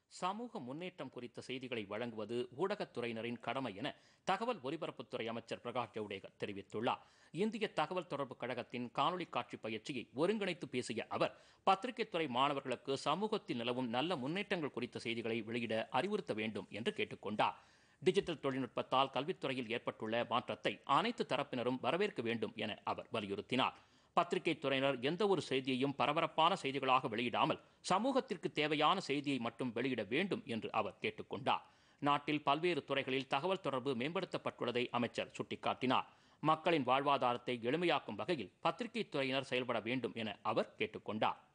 சமூக முன்னேற்றம் குறித்த செய்திகளை வழங்குவது ஊடகத்துறையினரின் கடமை என தகவல் ஒலிபரப்புத்துறை அமைச்சர் பிரகாஷ் ஜவடேகர் தெரிவித்துள்ளார் இந்திய தகவல் தொடர்பு கழகத்தின் காணொலி காட்சி பயிற்சியை ஒருங்கிணைத்து பேசிய அவர் பத்திரிகைத்துறை மாணவர்களுக்கு சமூகத்தில் நிலவும் நல்ல முன்னேற்றங்கள் குறித்த செய்திகளை வெளியிட அறிவுறுத்த வேண்டும் என்று கேட்டுக்கொண்டார் டிஜிட்டல் தொழில்நுட்பத்தால் கல்வித்துறையில் ஏற்பட்டுள்ள மாற்றத்தை அனைத்து தரப்பினரும் வரவேற்க வேண்டும் என அவர் வலியுறுத்தினார் பத்திரிகை துறையினர் எந்த ஒரு செய்தியையும் பரபரப்பான செய்திகளாக வெளியிடாமல் சமூகத்திற்கு தேவையான செய்தியை மட்டும் வெளியிட வேண்டும் என்று அவர் கேட்டுக்கொண்டார் நாட்டில் பல்வேறு துறைகளில் தகவல் தொடர்பு மேம்படுத்தப்பட்டுள்ளதை அமைச்சர் சுட்டிக்காட்டினார் மக்களின் வாழ்வாதாரத்தை எளிமையாக்கும் வகையில் பத்திரிகை துறையினர் செயல்பட வேண்டும் என அவர் கேட்டுக்கொண்டார்